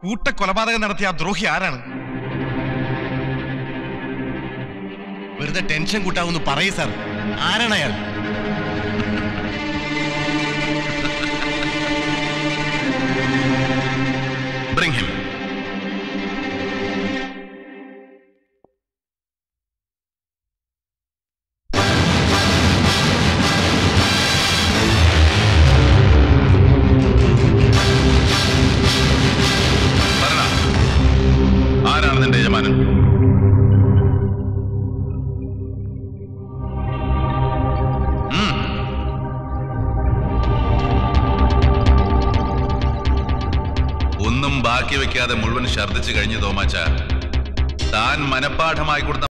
കൂട്ട കൊലപാതകം നടത്തിയ ആ ദ്രോഹി ആരാണ് വെറുതെ ടെൻഷൻ കൂട്ടാവുന്നു പറയൂ സാർ ആരാണ് അയാൾ Bring him. ഭരണ, ആരാണ് നിന്റെ യജമാനൻ ഉം. ഒന്നും ബാക്കി വെക്കാതെ മുഴുവൻ ഛർദ്ദിച്ചു കഴിഞ്ഞു തോമാച്ച താൻ മനഃപ്പാഠമായി കൊടുത്ത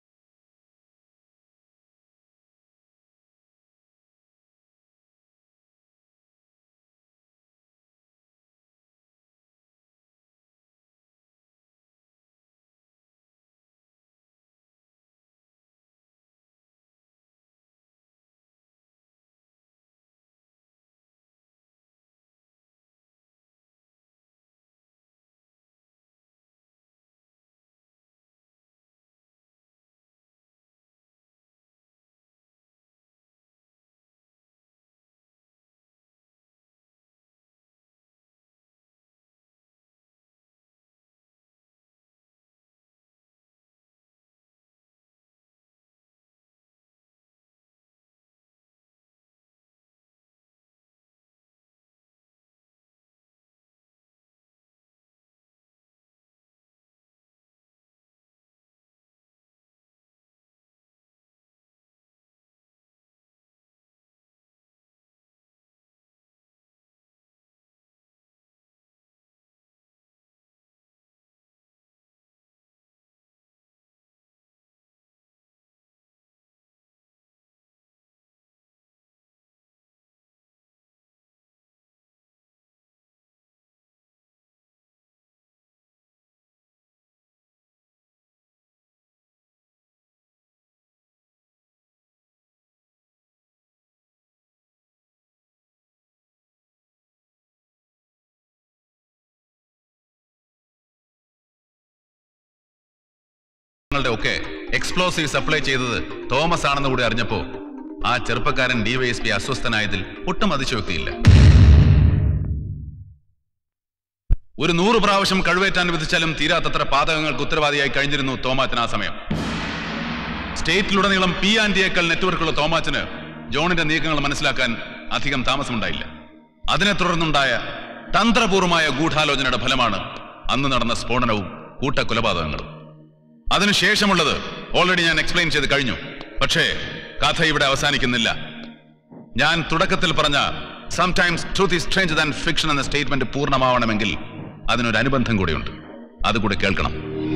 ങ്ങളുടെ ഒക്കെ എക്സ്പ്ലോസീവ് സപ്ലൈ ചെയ്തത് തോമസ് ആണെന്ന് കൂടി അറിഞ്ഞപ്പോ ആ ചെറുപ്പക്കാരൻ ഡിവൈഎസ്പി അസ്വസ്ഥനായതിൽ ഒട്ടും അതിശയോക്തിയില്ല ഒരു നൂറ് പ്രാവശ്യം കഴിവേറ്റാൻ വിധിച്ചാലും തീരാത്തത്ര പാതകങ്ങൾക്ക് ഉത്തരവാദിയായി കഴിഞ്ഞിരുന്നു തോമാച്ചൻ ആ സമയം സ്റ്റേറ്റിലുടനീളം പി ആൻഡ് ഡിയേക്കൽ നെറ്റ്വർക്കുള്ള തോമാച്ചന് ജോണിന്റെ നീക്കങ്ങൾ മനസ്സിലാക്കാൻ അധികം താമസമുണ്ടായില്ല അതിനെ തുടർന്നുണ്ടായ തന്ത്രപൂർവമായ ഗൂഢാലോചനയുടെ ഫലമാണ് അന്ന് നടന്ന സ്ഫോടനവും കൂട്ടക്കൊലപാതകങ്ങളും അതിനുശേഷമുള്ളത് ഓൾറെഡി ഞാൻ എക്സ്പ്ലെയിൻ ചെയ്ത് കഴിഞ്ഞു പക്ഷേ കഥ ഇവിടെ അവസാനിക്കുന്നില്ല ഞാൻ തുടക്കത്തിൽ പറഞ്ഞ sometimes truth is stranger than fiction എന്ന സ്റ്റേറ്റ്മെന്റ് പൂർണ്ണമാവണമെങ്കിൽ അതിനൊരു അനുബന്ധം കൂടിയുണ്ട് അതുകൂടി കേൾക്കണം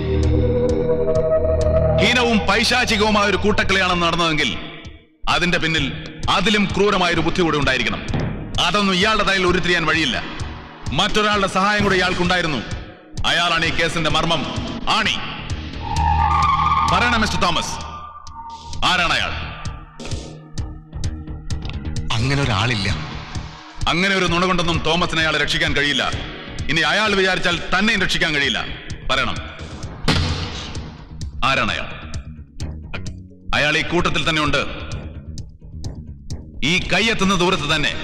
ഹീനവും പൈശാചികവുമായ ഒരു കൂട്ടക്കളിയാണെന്ന് നടന്നതെങ്കിൽ അതിന്റെ പിന്നിൽ അതിലും ക്രൂരമായ ഒരു ബുദ്ധി കൂടി ഉണ്ടായിരിക്കണം അതൊന്നും ഇയാളുടെ തലയിൽ ഉരുത്തിരിയാൻ വഴിയില്ല മറ്റൊരാളുടെ സഹായം കൂടി ഇയാൾക്കുണ്ടായിരുന്നു അയാളാണ് ഈ കേസിന്റെ മർമ്മം ആണി പറയണം മിസ്റ്റർ തോമസ് ആരാണ് അയാൾ അങ്ങനെ ഒരാളില്ല അങ്ങനെ ഒരു നുണ കൊണ്ടൊന്നും തോമസിനെ അയാളെ രക്ഷിക്കാൻ കഴിയില്ല ഇനി അയാൾ വിചാരിച്ചാൽ തന്നെയും രക്ഷിക്കാൻ കഴിയില്ല പറയണം ആരാണ് അയാൾ അയാൾ ഈ കൂട്ടത്തിൽ തന്നെ ഉണ്ട് ഈ കൈയെത്തുന്ന ദൂരത്ത് തന്നെ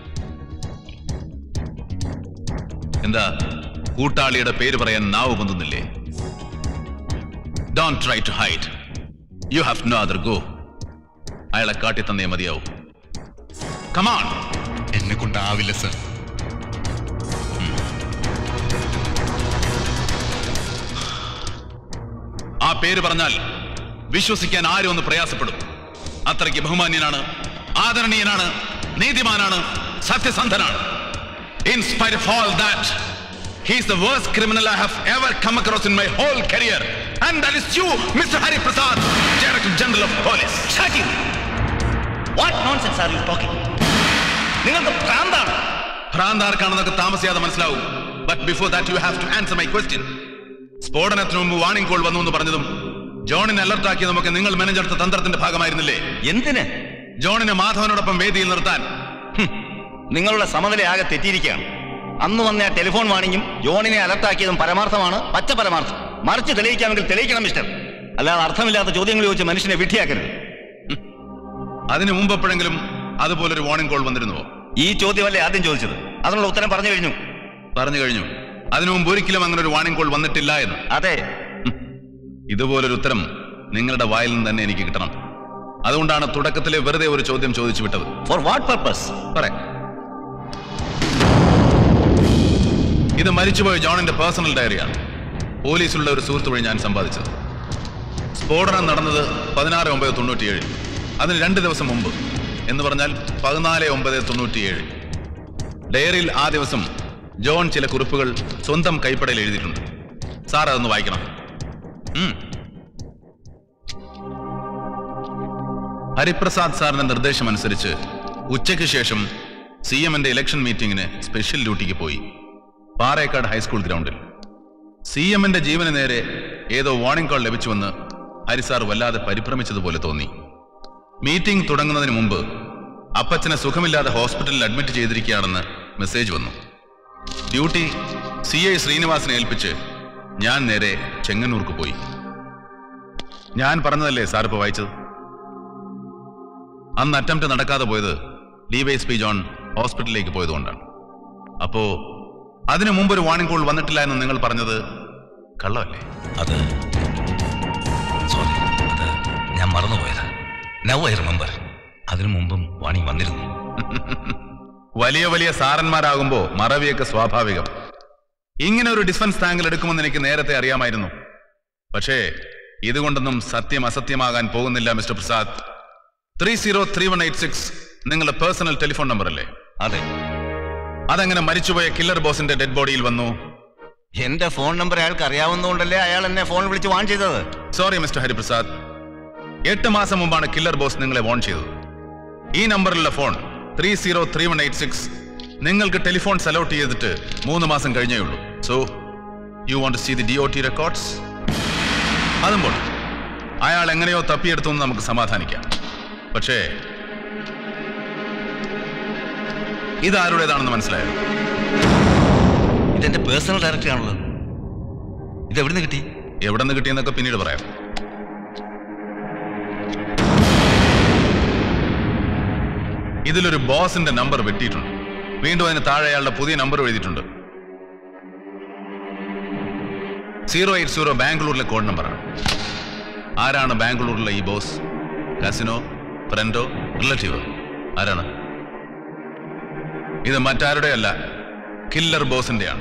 എന്താ കൂട്ടാളിയുടെ പേര് പറയാൻ നാവ് പൊന്തുന്നില്ലേ don't try to hide you have no other go അയാളെ കാട്ടി തന്നേ മതിയാവും കമാൺ എന്നെ കൊണ്ടാവില്ല സർ ആ പേര് പറഞ്ഞാൽ വിശ്വസിക്കാൻ ആരും ഒന്ന് പ്രയാസപ്പെടും അത്രയ്ക്ക് ബഹുമാന്യനാണ് ആദരണീയനാണ് നീതിമാനാണ് സത്യസന്ധനാണ് in spite of all that he's the worst criminal I have ever come across in my whole career and that is you mister Hari Prasad director general of police what nonsense are you talking നിങ്ങൾക്ക് ഭ്രാന്താണ് ഭ്രാന്ത് ആർക്കാണെന്നൊക്കെ താമസിയാതെ മനസ്സിലാവും but before that you have to answer my question സ്ഫോടനത്തിന് മുമ്പ് warning call വന്നു എന്ന് പറഞ്ഞതും ജോണിനെ അലർട്ടാക്കിയതുമൊക്കെ നിങ്ങൾ മെനഞ്ഞെടുത്ത തന്ത്രത്തിന്റെ ഭാഗമായിരുന്നില്ലേ എന്തിന് ജോണിനെ മാധവനോടൊപ്പം വേദിയിൽ നിർത്താൻ നിങ്ങളുടെ സമനില ആകെ തെറ്റിയിരിക്കുകയാണ് അന്ന് വന്ന ആ ടെലിഫോൺ വാണിങ്ങും ജോണിനെ അലർട്ടാക്കിയതും പരമാർത്ഥമാണ് പച്ച പരമാർത്ഥം മറിച്ച് തെളിയിക്കാമെങ്കിൽ തെളിയിക്കണം മിസ്റ്റർ അല്ലാതെ അർത്ഥമില്ലാത്ത ചോദ്യങ്ങൾ ചോദിച്ച് മനുഷ്യനെ വിഡ്ഢിയാക്കരുത് അതിനു മുമ്പ് എപ്പോഴെങ്കിലും അതുപോലൊരു വാർണിംഗ് കോൾ വന്നിരുന്നുവോ ഈ ചോദ്യമല്ലേ ആദ്യം ചോദിച്ചത് അതിനുള്ള ഉത്തരം പറഞ്ഞു കഴിഞ്ഞു പറഞ്ഞു കഴിഞ്ഞു അതിനു മുമ്പ് ഒരിക്കലും അങ്ങനെ ഒരു വാർണിംഗ് കോൾ വന്നിട്ടില്ല എന്ന് അതെ ഇതുപോലൊരു ഉത്തരം നിങ്ങളുടെ വായിൽ നിന്ന് തന്നെ എനിക്ക് കിട്ടണം അതുകൊണ്ടാണ് തുടക്കത്തിലെ വെറുതെ ഒരു ചോദ്യം ചോദിച്ചു വിട്ടത് ഫോർ വാട്ട് പർപ്പസ് പറയാം ഇത് മരിച്ചുപോയ ജോണിന്റെ പേഴ്സണൽ ഡയറിയാണ് പോലീസിലുള്ള ഒരു സുഹൃത്ത് വഴി ഞാൻ സമ്പാദിച്ചത് സ്ഫോടനം നടന്നത് പതിനാറ് ഒമ്പത് തൊണ്ണൂറ്റിയേഴ് അതിന് രണ്ട് ദിവസം മുമ്പ് എന്ന് പറഞ്ഞാൽ പതിനാല് ഒമ്പത് തൊണ്ണൂറ്റിയേഴ് ഡയറിയിൽ ആ ദിവസം ജോൺ ചില കുറിപ്പുകൾ സ്വന്തം കൈപ്പടയിൽ എഴുതിയിട്ടുണ്ട് സാർ അതൊന്ന് വായിക്കണം ഉം. ഹരിപ്രസാദ് സാറിന്റെ നിർദ്ദേശമനുസരിച്ച് ഉച്ചയ്ക്ക് ശേഷം സി എമ്മിന്റെ ഇലക്ഷൻ മീറ്റിംഗിന് സ്പെഷ്യൽ ഡ്യൂട്ടിക്ക് പോയി പാറേക്കാട് ഹൈസ്കൂൾ ഗ്രൗണ്ടിൽ സി എമ്മിന്റെ ജീവന് നേരെ ഏതോ വാർണിംഗ് കോൾ ലഭിച്ചുവെന്ന് ഹരിസാർ വല്ലാതെ പരിഭ്രമിച്ചതുപോലെ തോന്നി മീറ്റിംഗ് തുടങ്ങുന്നതിന് മുമ്പ് അപ്പച്ചനെ സുഖമില്ലാതെ ഹോസ്പിറ്റലിൽ അഡ്മിറ്റ് ചെയ്തിരിക്കുകയാണെന്ന് മെസ്സേജ് വന്നു ഡ്യൂട്ടി സി ഐ ശ്രീനിവാസനെ ഏൽപ്പിച്ച് ഞാൻ നേരെ ചെങ്ങന്നൂർക്ക് പോയി ഞാൻ പറഞ്ഞതല്ലേ സാർ ഇപ്പോൾ വായിച്ചത് അന്ന് അറ്റംപ്റ്റ് നടക്കാതെ പോയത് ഡിവൈഎസ് പി ജോൺ ഹോസ്പിറ്റലിലേക്ക് പോയതുകൊണ്ടാണ് അപ്പോ അതിനു മുമ്പ് ഒരു വാർണിംഗ് കോൾ വന്നിട്ടില്ല എന്ന് നിങ്ങൾ പറഞ്ഞത് കള്ളമല്ലേ അത് സോറി അത് ഞാൻ മറന്നുപോയത് നവ് ഐ റിമെമ്പർ അതിനു മുമ്പും വാണിംഗ് വന്നിരുന്നു വലിയ വലിയ സാറന്മാരാകുമ്പോ മറവിയൊക്കെ സ്വാഭാവികം ഇങ്ങനെ ഒരു ഡിഫൻസ് താങ്കിൾ എടുക്കുമെന്ന് എനിക്ക് നേരത്തെ അറിയാമായിരുന്നു പക്ഷേ ഇതുകൊണ്ടൊന്നും സത്യം അസത്യമാകാൻ പോകുന്നില്ല mister Prasad three zero three one eight six നിങ്ങളുടെ പേഴ്സണൽ ടെലിഫോൺ നമ്പർ അല്ലേ അതെ അതെങ്ങനെ മരിച്ചുപോയ കില്ലർ ബോസിന്റെ ഡെഡ് ബോഡിയിൽ വന്നു എന്റെ ഫോൺ നമ്പർ അയാൾക്ക് അറിയാവുന്നതുകൊണ്ടല്ലേ അയാൾ എന്നെ ഫോൺ വിളിച്ച് വാൺ ചെയ്തത് സോറി മിസ്റ്റർ ഹരിപ്രസാദ് എട്ട് മാസം മുമ്പാണ് കില്ലർ ബോസ് നിങ്ങളെ വോൺ ചെയ്തത് ഈ നമ്പറിലുള്ള phone three zero three one eight six നിങ്ങൾക്ക് ടെലിഫോൺ അലോട്ട് ചെയ്തിട്ട് മൂന്ന് മാസം കഴിഞ്ഞേ ഉള്ളൂ so you won't see the D O T records അതും പോട്ടെ അയാൾ എങ്ങനെയോ തപ്പിയെടുത്തു എന്ന് നമുക്ക് സമാധാനിക്കാം പക്ഷേ ഇതാരുടേതാണെന്ന് മനസ്സിലായോ ഇതെന്റെ പേഴ്സണൽ ഡയറക്ടറി ആണല്ലോ ഇത് എവിടുന്ന് കിട്ടി എവിടെ നിന്ന് കിട്ടിയെന്നൊക്കെ പിന്നീട് പറയാം ഇതിലൊരു ബോസിന്റെ നമ്പർ വെട്ടിയിട്ടുണ്ട് വീണ്ടും അതിന് താഴെ അയാളുടെ പുതിയ നമ്പർ എഴുതിയിട്ടുണ്ട് സീറോ എയ്റ്റ് സീറോ ബാംഗ്ലൂരിലെ കോഡ് നമ്പറാണ് ആരാണ് ബാംഗ്ലൂരിലെ ഈ ബോസ് കസിനോ ഫ്രണ്ടോ റിലേറ്റീവ് ആരാണ് ഇത് മറ്റാരുടെ അല്ല കില്ലർ ബോസിന്റെയാണ്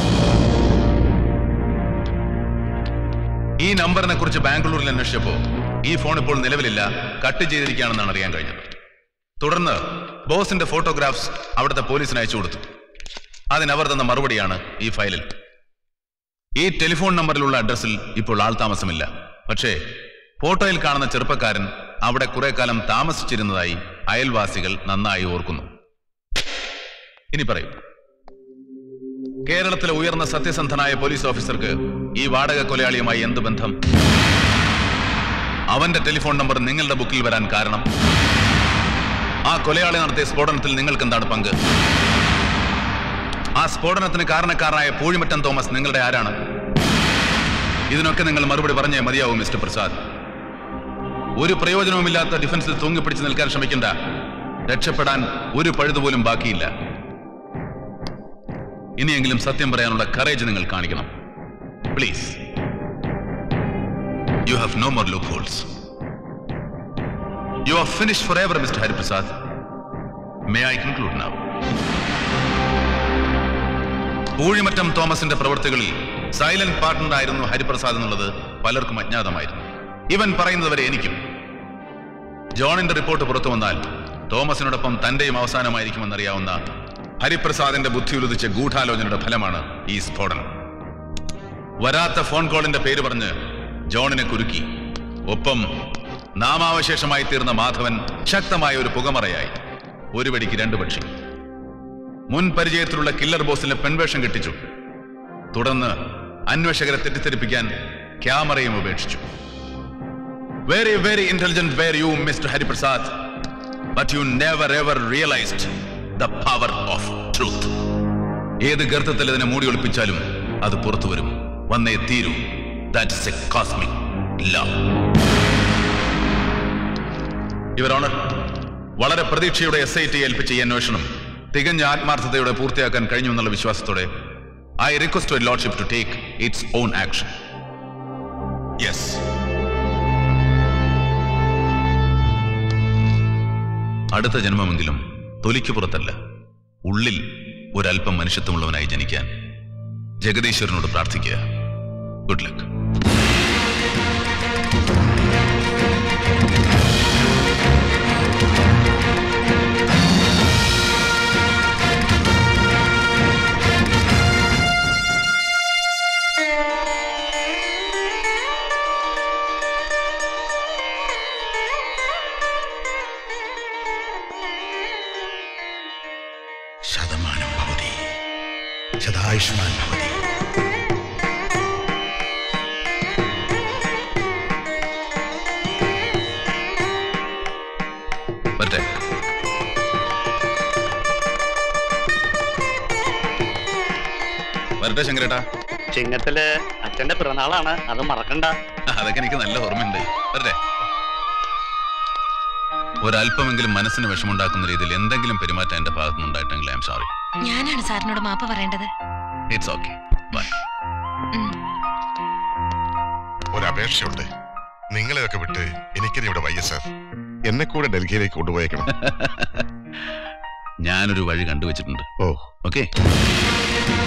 ഈ നമ്പറിനെ കുറിച്ച് ബാംഗ്ലൂരിൽ അന്വേഷിച്ചപ്പോ ഈ ഫോൺ ഇപ്പോൾ നിലവിലില്ല കട്ട് ചെയ്തിരിക്കുകയാണെന്നാണ് അറിയാൻ കഴിഞ്ഞത് തുടർന്ന് ബോസിന്റെ ഫോട്ടോഗ്രാഫ്സ് അവിടുത്തെ പോലീസിന് അയച്ചു കൊടുത്തു അതിനവർ തന്ന മറുപടിയാണ് ഈ ഫയലിൽ ഈ ടെലിഫോൺ നമ്പറിലുള്ള അഡ്രസ്സിൽ ഇപ്പോൾ ആൾതാമസമില്ല പക്ഷേ ഫോട്ടോയിൽ കാണുന്ന ചെറുപ്പക്കാരൻ അവിടെ കുറെ കാലം താമസിച്ചിരുന്നതായി അയൽവാസികൾ നന്നായി ഓർക്കുന്നു ഇനി പറയൂ കേരളത്തിലെ ഉയർന്ന സത്യസന്ധനായ പോലീസ് ഓഫീസർക്ക് ഈ വാടക കൊലയാളിയുമായി എന്ത് ബന്ധം അവന്റെ ടെലിഫോൺ നമ്പർ നിങ്ങളുടെ ബുക്കിൽ വരാൻ കാരണം ആ കൊലയാളി നടത്തിയ സ്ഫോടനത്തിൽ നിങ്ങൾക്ക് എന്താണ് പങ്ക് ആ സ്ഫോടനത്തിന് കാരണക്കാരനായ പൂഴിമറ്റം തോമസ് നിങ്ങളുടെ ആരാണ് ഇതിനൊക്കെ നിങ്ങൾ മറുപടി പറഞ്ഞേ മതിയാവും മിസ്റ്റർ പ്രസാദ് ഒരു പ്രയോജനവുമില്ലാത്ത ഡിഫൻസിൽ തൂങ്ങിപ്പിടിച്ച് നിൽക്കാൻ ശ്രമിക്കണ്ട രക്ഷപ്പെടാൻ ഒരു പഴുതുപോലും ബാക്കിയില്ല ഇനിയെങ്കിലും സത്യം പറയാനുള്ള കറേജ് നിങ്ങൾ കാണിക്കണം please you have no more look holes you are finish for ever mister Hariprasad may I conclude now Poozhimattam തോമസിന്റെ പ്രവൃത്തികളിൽ സൈലന്റ് പാർട്ട്ണർ ആയിരുന്നു ഹരിപ്രസാദ് എന്നുള്ളത് പലർക്കും അജ്ഞാതമായിരുന്നു ഇവൻ പറയുന്നത് വരെ എനിക്കും ജോണിന്റെ റിപ്പോർട്ട് പുറത്തു വന്നാൽ തോമസിനോടൊപ്പം തന്റെയും അവസാനമായിരിക്കുമെന്നറിയാവുന്ന ഹരിപ്രസാദിന്റെ ബുദ്ധി ഉലുദിച്ച ഗൂഢാലോചനയുടെ ഫലമാണ് ഈ സ്ഫോടനം വരാത്ത ഫോൺ കോളിന്റെ പേര് പറഞ്ഞ് ജോണിനെ കുരുക്കി ഒപ്പം നാമാവശേഷമായി തീർന്ന മാധവൻ ശക്തമായ ഒരു പുകമറയായി ഒരു വെടിക്ക് രണ്ടു പക്ഷി മുൻ പരിചയത്തിലുള്ള കില്ലർ ബോസിനെ പെൺവേഷം കെട്ടിച്ചു തുടർന്ന് അന്വേഷകരെ തെറ്റിദ്ധരിപ്പിക്കാൻ ക്യാമറയും ഉപേക്ഷിച്ചു very very intelligent were you mister Hariprasad but you never ever realised the power of truth ഏത് ഗർത്തത്തിൽ ഇതിനെ മൂടി ഒളിപ്പിച്ചാലും അത് പുറത്തു വരും വന്നേ തീരൂ that is a cosmic love your honour വളരെ പ്രതീക്ഷയുടെ എസ് ഐ ടി ഏൽപ്പിച്ച ഈ അന്വേഷണം തികഞ്ഞ ആത്മാർത്ഥതയോടെ പൂർത്തിയാക്കാൻ കഴിഞ്ഞു എന്നുള്ള വിശ്വാസത്തോടെ I request lordship to take its own action yes അടുത്ത ജന്മമെങ്കിലും തൊലിക്ക് പുറത്തല്ല ഉള്ളിൽ ഒരല്പം മനുഷ്യത്വമുള്ളവനായി ജനിക്കാൻ ജഗദീശ്വരനോട് പ്രാർത്ഥിക്കുക ഗുഡ് ലക്ക് ശതമാനം ഭവതി ശതായുഷ്മാൻ ഭവതി വരട്ടെ വരട്ടെ ശങ്കരേട്ടാ ചിങ്ങത്തില് അച്ഛന്റെ പിറന്നാളാണ് അത് മറക്കണ്ട അതൊക്കെ എനിക്ക് നല്ല ഓർമ്മയുണ്ട് വരട്ടെ ഒരല്പമെങ്കിലും മനസ്സിന് വിഷമുണ്ടാക്കുന്ന രീതിയിൽ എന്തെങ്കിലും പെരുമാറ്റം എന്റെ ഭാഗത്തുനിന്ന് ഉണ്ടായിട്ടെങ്കിൽ ഐ എം സോറി ഞാനാണ് സാറിനോട് മാപ്പ് പറയേണ്ടത് ഇറ്റ്സ് ഓക്കെ ബൈ ഉം. ഒരപേക്ഷയുണ്ട് നിങ്ങളെയൊക്കെ വിട്ട് എനിക്കിത് ഇവിടെ വയ്യ സാർ എന്നെ കൂടെ ഡൽഹിയിലേക്ക് കൊണ്ടുപോയേക്കണം ഞാനൊരു വഴി കണ്ടുവച്ചിട്ടുണ്ട് ഓ ഓക്കെ